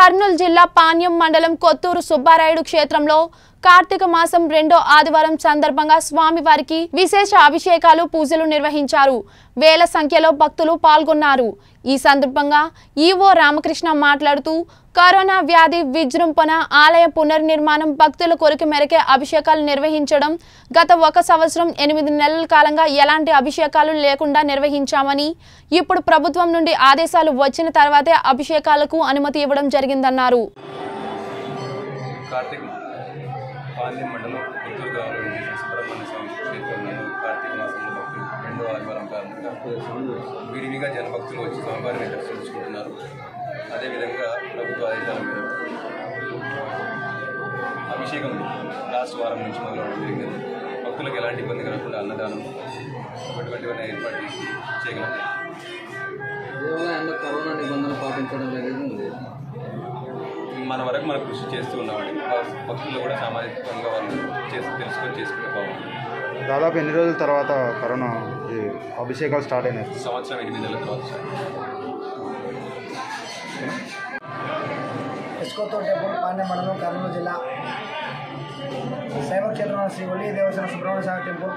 కర్నూలు జిల్లా పాణ్యం మండలం కొత్తూరు సుబ్బారాయుడు క్షేత్రంలో కార్తీక మాసం రెండో ఆదివారం సందర్భంగా స్వామివారికి విశేష అభిషేకాలు పూజలు నిర్వహించారు వేల సంఖ్యలో భక్తులు పాల్గొన్నారు ఈ సందర్భంగా ఈవో రామకృష్ణ మాట్లాడుతూ కరోనా వ్యాధి విజృంభణ ఆలయ పునర్నిర్మాణం భక్తుల కోరిక మేరకే అభిషేకాలు నిర్వహించడం గత ఒక సంవత్సరం ఎనిమిది నెలల కాలంగా ఎలాంటి అభిషేకాలు లేకుండా నిర్వహించామని ఇప్పుడు ప్రభుత్వం నుండి ఆదేశాలు వచ్చిన తర్వాతే అభిషేకాలకు అనుమతి ఇవ్వడం జరిగిందన్నారు కార్తీక పాండ్యం మండలం పుత్తూరు గ్రామంలో ఉండే సుబ్రహ్మణ్య స్వామి క్షేత్రంలో కార్తీక మాసంలో భక్తులు రెండో ఆదివారం కారణంగా విడివిగా జనభక్తులు వచ్చి స్వామివారిని దర్శించుకుంటున్నారు అదేవిధంగా ప్రభుత్వ ఆదేశాల మేరకు అభిషేకం లాస్ట్ వారం నుంచి మొదలవడం జరిగింది భక్తులకు ఎలాంటి ఇబ్బంది కలగకుండా అన్నదానం అటువంటివన్నీ ఏర్పాటు చేసి చేయగలం దేవాలయంలో కరోనా నిబంధనలు పాటించడం జరిగింది మన వరకు మనం కృషి చేస్తూ ఉన్నామండి భక్తులు కూడా సామాజికంగా వాళ్ళు చేసి తెలుసుకొని చేసుకుంటే బాగుంటుంది దాదాపు ఎన్ని రోజుల తర్వాత కరోనా ఈ అభిషేకాలు స్టార్ట్ అయినాయి సంవత్సరం ఎనిమిది నెలల తర్వాత సార్ ఎస్కోతూర్ టెంపుల్ పాండ్య మండలం కర్నూలు జిల్లా శైవ క్షేత్రంలో శ్రీ వల్లి దేవసేన సుబ్రహ్మణ్య స్వామి టెంపుల్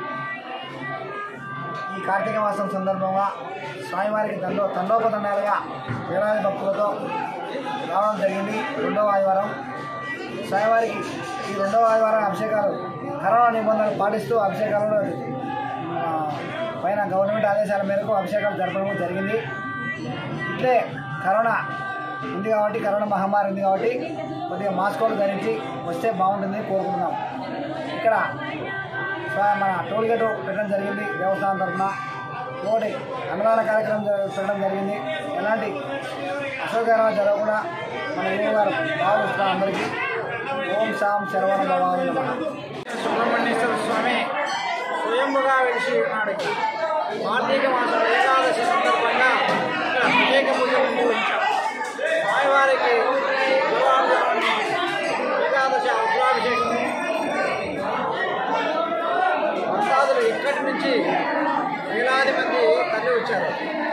ఈ కార్తీక మాసం సందర్భంగా స్వామివారికి దండో తండోపతండాలుగా వేలాది భక్తులతో రావడం జరిగింది రెండవ ఆదివారం స్వామివారికి ఈ రెండవ ఆదివారం అభిషేకాలు కరోనా నిబంధనలు పాటిస్తూ అభిషేకాలలో ఆ, పైన గవర్నమెంట్ ఆదేశాల మేరకు అభిషేకాలు జరపడం జరిగింది ఇట్లే కరోనా ఉంది కాబట్టి కరోనా మహమ్మారి ఉంది కాబట్టి కొద్దిగా మాస్కోలు ధరించి వస్తే బాగుంటుంది కోరుకుంటున్నాం ఇక్కడ స్వ- మన టోల్ గేట్ పెట్టడం జరిగింది దేవస్థానం తరఫున ఒకటి అన్నదాన కార్యక్రమం జర- పెట్టడం జరిగింది ఎలాంటి అసౌకర్యాలు జరగకుండా మన ఏం గారు భావిస్తున్నాం అందరికీ ఓం సాం శరవణ భవాని నమః సుబ్రహ్మణ్యేశ్వర స్వామి స్వయంగా వెలిసి ఉన్నాడు కార్తీక మాసం ఏకాదశి సందర్భంగా ఇక్కడ ప్రత్యేక పూజలు నిర్వహించాం స్వామివారికి గురువారం ఏకాదశి రుద్రాభిషేకం భక్తాదులు ఇక్కడి నుంచి వేలాది మంది తరలి వచ్చారు